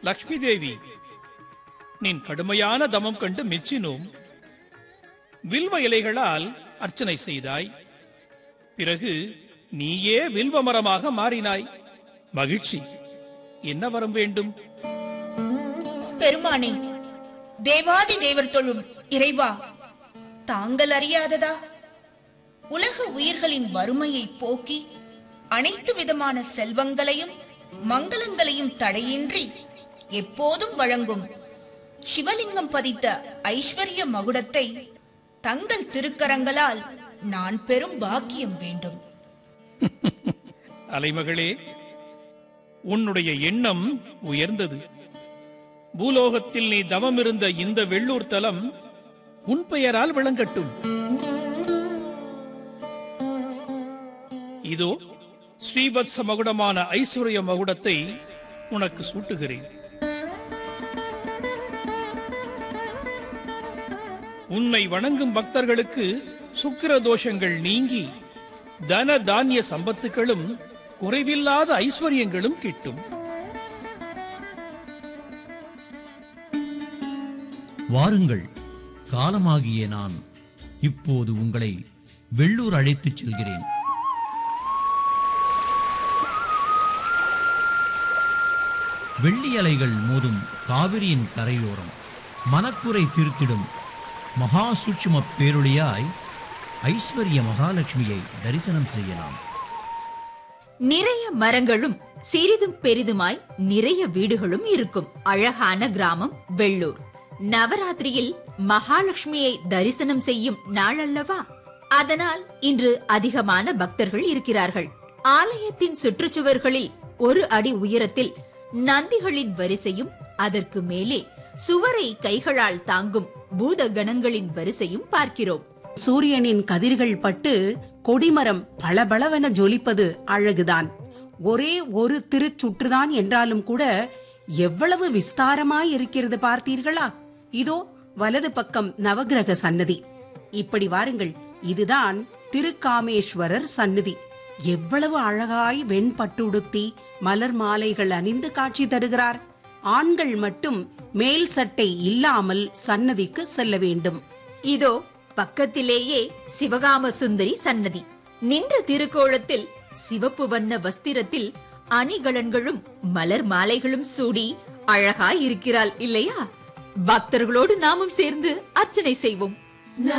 லக்ஷ்மி தேவி நின் கடுமையான தமம் கண்டு மெச்சினோம் வில்வ இலைகளால் அர்ச்சனை செய்தாய் பிறகு நீயே வில்வ மரமாக மாறினாய் மகிழ்ச்சி என்ன வரம் வேண்டும் பெருமானே தேவாதி தேவர் தொழும் இறைவா தாங்கள் அறியாததா உலக உயிர்களின் வறுமையை போக்கி அனைத்து விதமான செல்வங்களையும் மங்களங்களையும் தடையின்றி எப்போதும் வழங்கும் சிவலிங்கம் பதித்த ஐஸ்வர்ய மகுடத்தை தங்கள் திருக்கரங்களால் நான் பெரும் பாக்கியம் வேண்டும் அலைமகளே உன்னுடைய எண்ணம் உயர்ந்தது பூலோகத்தில் நீ தவமிருந்த இந்த வெள்ளூர் தலம் உன் பெயரால் விளங்கட்டும் இதோ ஸ்ரீவத்ச மகுடமான ஐஸ்வர்ய மகுடத்தை உனக்கு சூட்டுகிறேன் உன்னை வணங்கும் பக்தர்களுக்கு சுக்கிர தோஷங்கள் நீங்கி தன தானிய சம்பத்துகளும் குறைவில்லாத ஐஸ்வர்யங்களும் கிட்டும் வாருங்கள் காலமாகிய நான் இப்போது உங்களை வெள்ளூர் அழைத்துச் செல்கிறேன் வெள்ளி அலைகள் மோதும் காவிரியின் கரையோரம் மனக்குறை தீர்த்திடும் மகா சூட்சும பேரொளியாய் ஐஸ்வர்ய மகாலட்சுமியை தரிசனம் செய்யலாம் நிறைய மரங்களும் சிறிதும் பெரிதுமாய் நிறைய வீடுகளும் இருக்கும் அழகான கிராமம் வெள்ளூர் நவராத்திரியில் மகாலட்சுமியை தரிசனம் செய்யும் நாள் அல்லவா அதனால் இன்று அதிகமான பக்தர்கள் இருக்கிறார்கள் ஆலயத்தின் சுற்றுச்சுவர்களில் ஒரு அடி உயரத்தில் நந்திகளின் வரிசையும் அதற்கு மேலே சுவரை கைகளால் தாங்கும் பூத கணங்களின் வரிசையும் பார்க்கிறோம் சூரியனின் கதிர்கள் பட்டு கொடிமரம் பளபளவென ஜொலிப்பது அழகுதான் ஒரே ஒரு திருச்சுற்றுதான் என்றாலும் கூட எவ்வளவு விஸ்தாரமாய் இருக்கிறது பார்த்தீர்களா இதோ வலது பக்கம் நவக்கிரக சன்னதி இப்படி வாருங்கள் இதுதான் திருக்காமேஸ்வரர் சன்னதி எவ்வளவு அழகாய் வெண்பட்டுடுத்தி மலர் மாலைகள் அணிந்து காட்சி தருகிறார் ஆண்கள் மட்டும் மேல் சட்டை இல்லாமல் சன்னதிக்கு செல்ல வேண்டும் இதோ பக்கத்திலேயே சிவகாம சுந்தரி சன்னதி நின்ற திருக்கோலத்தில் சிவப்பு வண்ண வஸ்திரத்தில் அணிகலன்களும் மலர் மாலைகளும் சூடி அழகாய் இருக்கிறாள் இல்லையா பக்தர்களோடு நாமும் சேர்ந்து அர்ச்சனை செய்வோம்